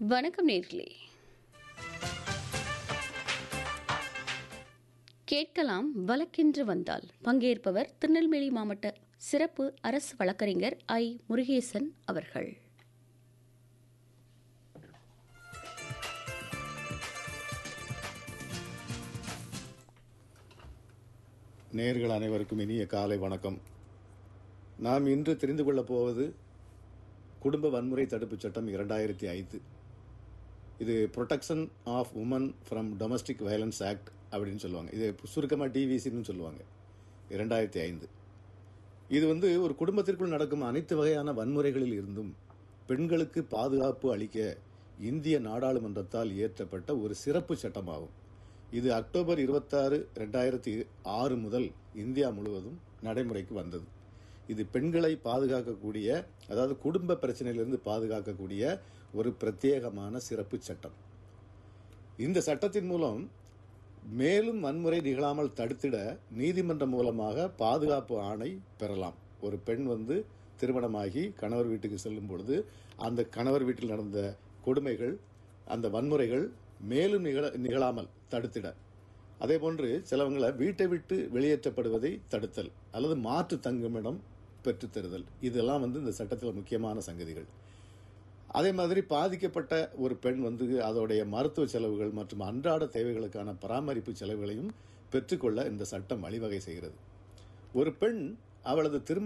வணக்கம் நேர்களே கேட்கலாம் வழக்கென்று வந்தால் பங்கேற்பவர் திருநெல்வேலி மாவட்ட சிறப்பு அரசு வழக்கறிஞர் ஐ முருகேசன் அவர்கள் நேர்கள் அனைவருக்கும் இனிய காலை வணக்கம் நாம் இன்று தெரிந்து கொள்ளப் போவது குடும்ப வன்முறை தடுப்புச் சட்டம் இரண்டாயிரத்தி ஐந்து இது protection of women from domestic violence act அப்படின்னு சொல்லுவாங்க இது சுருக்கமாக டிவிசின்னு சொல்லுவாங்க இரண்டாயிரத்தி ஐந்து இது வந்து ஒரு குடும்பத்திற்குள் நடக்கும் அனைத்து வகையான வன்முறைகளில் இருந்தும் பெண்களுக்கு பாதுகாப்பு அளிக்க இந்திய நாடாளுமன்றத்தால் இயற்றப்பட்ட ஒரு சிறப்பு சட்டமாகும் இது அக்டோபர் இருபத்தாறு ரெண்டாயிரத்தி ஆறு முதல் இந்தியா முழுவதும் நடைமுறைக்கு வந்தது இது பெண்களை பாதுகாக்கக்கூடிய அதாவது குடும்ப பிரச்சனையிலிருந்து பாதுகாக்கக்கூடிய ஒரு பிரத்யேகமான சிறப்பு சட்டம் இந்த சட்டத்தின் மூலம் மேலும் வன்முறை நிகழாமல் தடுத்திட நீதிமன்றம் மூலமாக பாதுகாப்பு ஆணை பெறலாம் ஒரு பெண் வந்து திருமணமாகி கணவர் வீட்டுக்கு செல்லும் பொழுது அந்த கணவர் வீட்டில் நடந்த கொடுமைகள் அந்த வன்முறைகள் மேலும் நிகழ நிகழாமல் தடுத்திட அதே போன்று சிலவங்களை வீட்டை விட்டு வெளியேற்றப்படுவதை தடுத்தல் அல்லது மாற்று தங்குமிடம் பெற்றுத்தருதல் இதெல்லாம் வந்து இந்த சட்டத்தில் முக்கியமான சங்கதிகள் அதே மாதிரி பாதிக்கப்பட்ட ஒரு பெண் வந்து அதோடைய மருத்துவ செலவுகள் மற்றும் அன்றாட தேவைகளுக்கான பராமரிப்பு செலவுகளையும் பெற்றுக்கொள்ள இந்த சட்டம் வழிவகை செய்கிறது ஒரு பெண் அவளது திருமண